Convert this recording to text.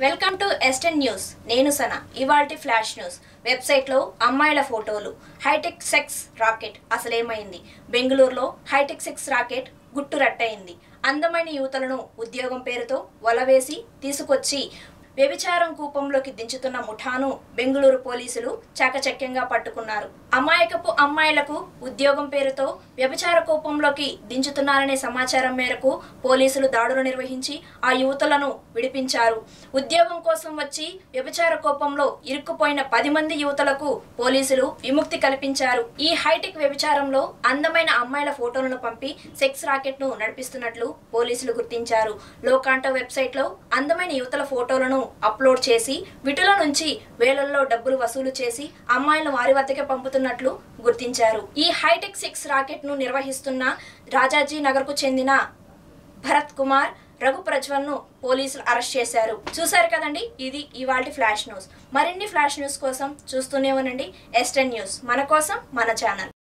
welcome to eastern news నేను సన ఇవాల్టి flash news వెబ్సైట్లో అమ్మాయిల ఫోటోలు హైటెక్ సెక్స్ రాకెట్ అసలేమైంది బెంగళూరులో హైటెక్ సెక్స్ రాకెట్ గుట్టురట్టయింది అందమైన యువతలను ఉద్యోగం పేరుతో వలవేసి తీసుకొచ్చి వ్యభిచారం కూపంలోకి దించుతున్న ముఠాను బెంగళూరు పోలీసులు చాకచక్యంగా పట్టుకున్నారు అమాయకపు అమ్మాయిలకు ఉద్యోగం పేరుతో వ్యభిచార కూపంలోకి దించుతున్నారనే సమాచారం మేరకు పోలీసులు దాడులు నిర్వహించి ఆ యువతులను విడిపించారు ఉద్యోగం కోసం వచ్చి వ్యభిచార కోపంలో ఇరుక్కుపోయిన పది మంది యువతులకు పోలీసులు విముక్తి కల్పించారు ఈ హైటెక్ వ్యభిచారంలో అందమైన అమ్మాయిల ఫోటోలను పంపి సెక్స్ రాకెట్ ను నడిపిస్తున్నట్లు పోలీసులు గుర్తించారు లోకాంటో వెబ్సైట్ లో అందమైన యువతల ఫోటోలను అప్లోడ్ చేసి వీటిలో నుంచి వేలల్లో డబ్బులు వసూలు చేసి అమ్మాయిలను వారి వద్దకే పంపుతున్నట్లు గుర్తించారు ఈ హైటెక్ సెక్స్ రాకెట్ ను నిర్వహిస్తున్న రాజాజీ నగర్ కు చెందిన భరత్ కుమార్ రఘు ప్రజ్వల్ ను పోలీసులు అరెస్ట్ చేశారు చూశారు కదండి ఇది ఇవాల్టి ఫ్లాష్ న్యూస్ మరిన్ని ఫ్లాష్ న్యూస్ కోసం చూస్తూనే ఉండండి ఎస్టర్న్ న్యూస్ మన కోసం మన ఛానల్